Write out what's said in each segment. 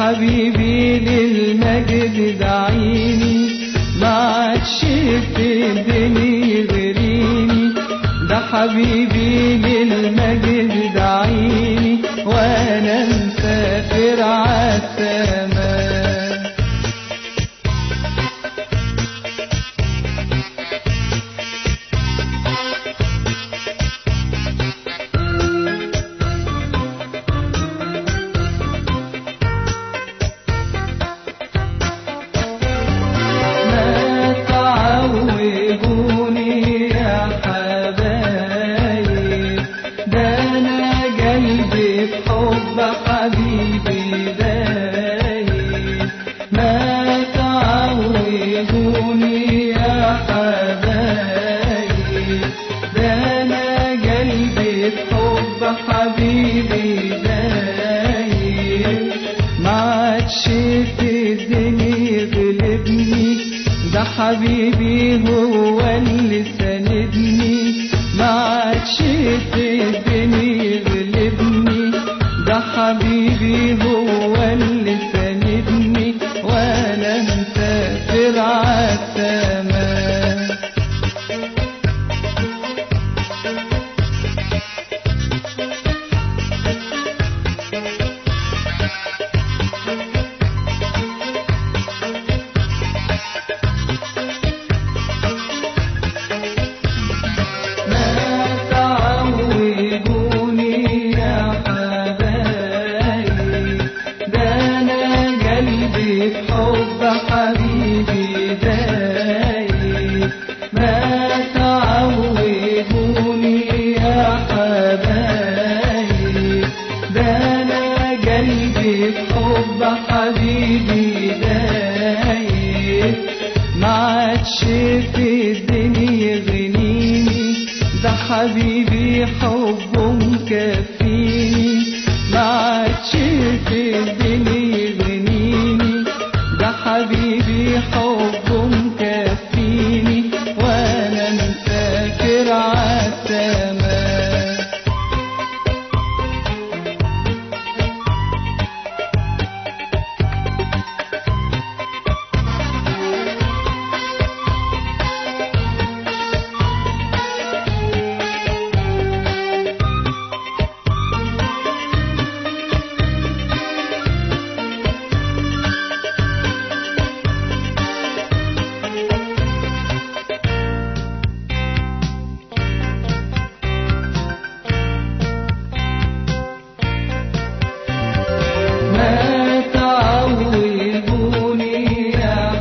حبيبي للمجد دعيني ما عادش في الدنيا يغريني ده حبيبي للمجد دعيني وانا مسافر عالسماء ما تعوجوني يا حبايب ده انا قلبي في حب حبيبي دايب ما تعوجوني يا حبايب ده انا قلبي في حب حبيبي دايب ما عادش في الدنيا يغلبني ده حبيبي هو اللي ساندني ما عادش في الدنيا يغلبني ده حبيبي هو اللي ساندني وانا مسافر عالسماء ما تعوجوني يا حبايب ده انا قلبي في حب حبيبي دايب ما تعوجوني يا حبايب ده انا قلبي في حب حبيبي دايب ما عادش في الدنيا يغنيني ده حبيبي حبه مكفيني ما عادش في الدنيا يغنيني ده حبيبي حبه مكفيني وانا مسافر عالسماء ما تعوجوني يا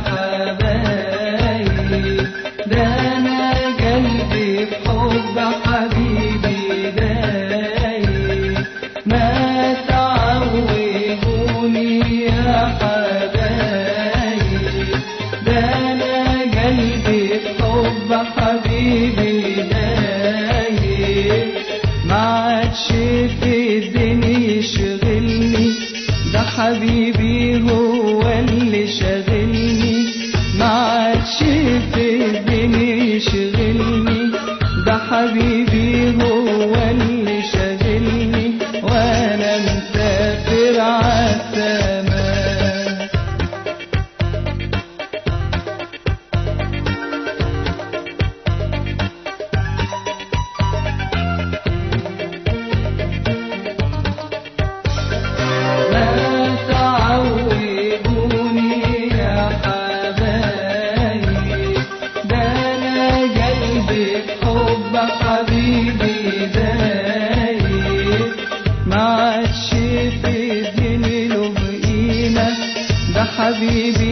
حبايب ده انا قلبي في حب حبيبي دايب ما تعوجوني يا حبايب ده انا قلبي في حب حبيبي دايب ما عادش في الدنيا يشغلني ده حبيبي هو اللي شاغلني ما عادش في الدنيا يشغلني ده حبيبي هو اللي شاغلني وانا مسافر عالسماء ما تعوجوني يا حبايب ده انا قلبي في حب حبيبي دايب ما عادش في الدنيا له قيمة ده حبيبي